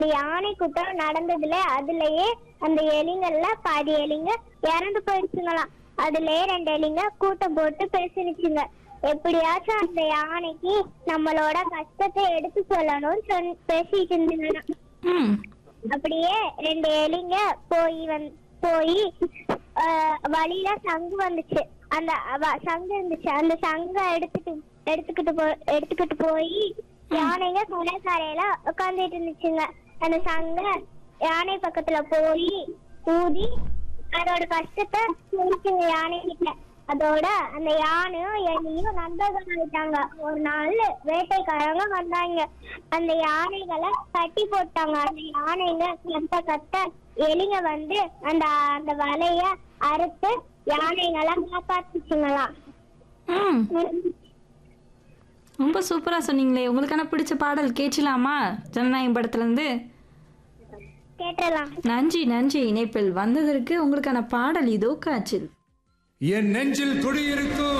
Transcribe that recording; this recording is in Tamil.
இந்த யானை கூட்டம் நடந்ததுல அதுலயே அந்த எலிங்கள்ல பாதி எலிங்க இறந்து போயிடுச்சுங்களாம் அதுலயே ரெண்டு எலிங்க கூட்டம் போட்டு பேசினுச்சுங்க எப்படியாச்சும் அந்த யானைக்கு நம்மளோட கஷ்டத்தை எடுத்து சொல்லணும்னு சொன்ன பேசிட்டு இருந்துங்க ம் அப்படியே ரெண்டு எலிங்க போய் வந் போய் வழியில சங்கு வந்துச்சு அந்த வ- சங்கு இருந்துச்சு அந்த சங்க எடுத்துட்டு எடுத்துக்கிட்டு போ எடுத்துக்கிட்டு போய் யானைங்க கடற்கரையில உட்காந்துட்டு இருந்துச்சுங்க அந்த சங்க யானை பக்கத்துல போய் ஊதி அதோட கஷ்டத்தை சொல்லிச்சுங்க யானை கிட்ட அதோட அந்த யானையும் எலியும் நண்பர்கள் ஆயிட்டாங்க ஒரு நாள் வேட்டைக்காரங்க வந்தாங்க அந்த யானைகளை கட்டி போட்டாங்க அந்த யானைங்க கத்த கத்த எலிங்க வந்து அந்த அந்த வலைய அறுத்து யானைகளை காப்பாத்துச்சுங்களாம் ம் ரொம்ப சூப்பரா சொன்னீங்களே உங்களுக்கான பிடிச்ச பாடல் கேட்கலாமா ஜனநாயகம் படத்துல இருந்து கேட்டலாம் நன்றி நன்றி இணைப்பில் வந்ததற்கு உங்களுக்கான பாடல் இதோ காய்ச்சல் என் நெஞ்சில் குடியிருக்கும்